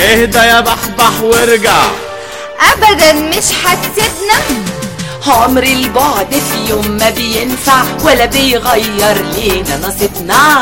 اهدى يا بحبح وارجع ابدا مش هتسيبنا عمر البعد في يوم ما بينفع ولا بيغير لينا نصيبنا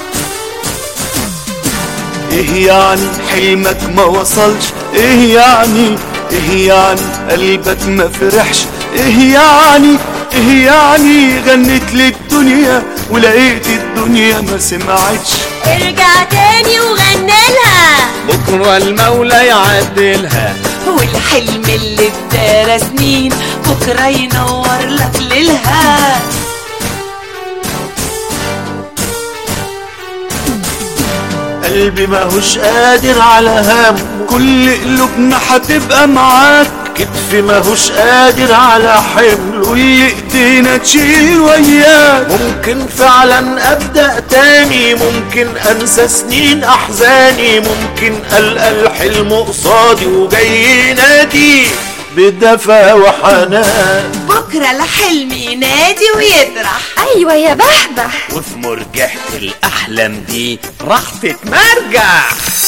ايه يعني حلمك ما وصلش ايه يعني ايه يعني قلبك ما فرحش ايه يعني ايه يعني غنيت للدنيا ولقيت الدنيا ما سمعتش ارجع تاني وغني لها بكرة المولى يعدلها والحلم اللي اتدارى سنين بكرة ينور لك ليلها قلبي ماهوش قادر على هام كل قلوبنا هتبقى معاك كتفي ماهوش قادر على حمل واللي ايدينا تشيل وياك ممكن فعلا ابدا تاني ممكن انسى سنين احزاني ممكن القى الحلم قصادي وجاي ينادي بدفى وحنان بكرة الحلم ينادي ويطرح ايوه يا بحبح وفي مرجحة الأحلام دي راح تتمرجع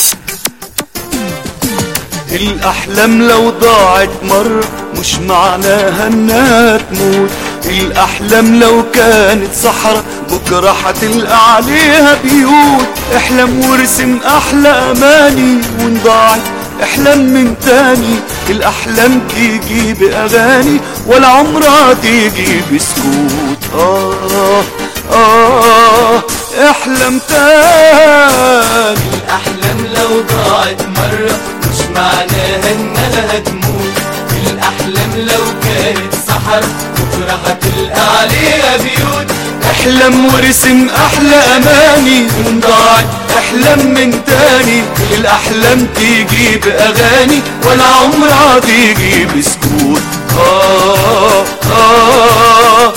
الأحلام لو ضاعت مرة مش معناها إنها تموت الأحلام لو كانت صحراء بكرة هتلقى عليها بيوت احلم وارسم أحلى أماني وإن ضاعت احلم من تاني الأحلام تيجي بأغاني ولا عمرها تيجي بسكوت آه آه احلم تاني الأحلام لو ضاعت مرة مش معناها إنها هتموت الأحلام لو كانت سحر بكرة هتلقى عليها بيوت احلم وارسم احلى اماني وإن ضاعت احلم من تاني الاحلام تيجي باغاني ولا عمرها تيجي بسكوت آه آه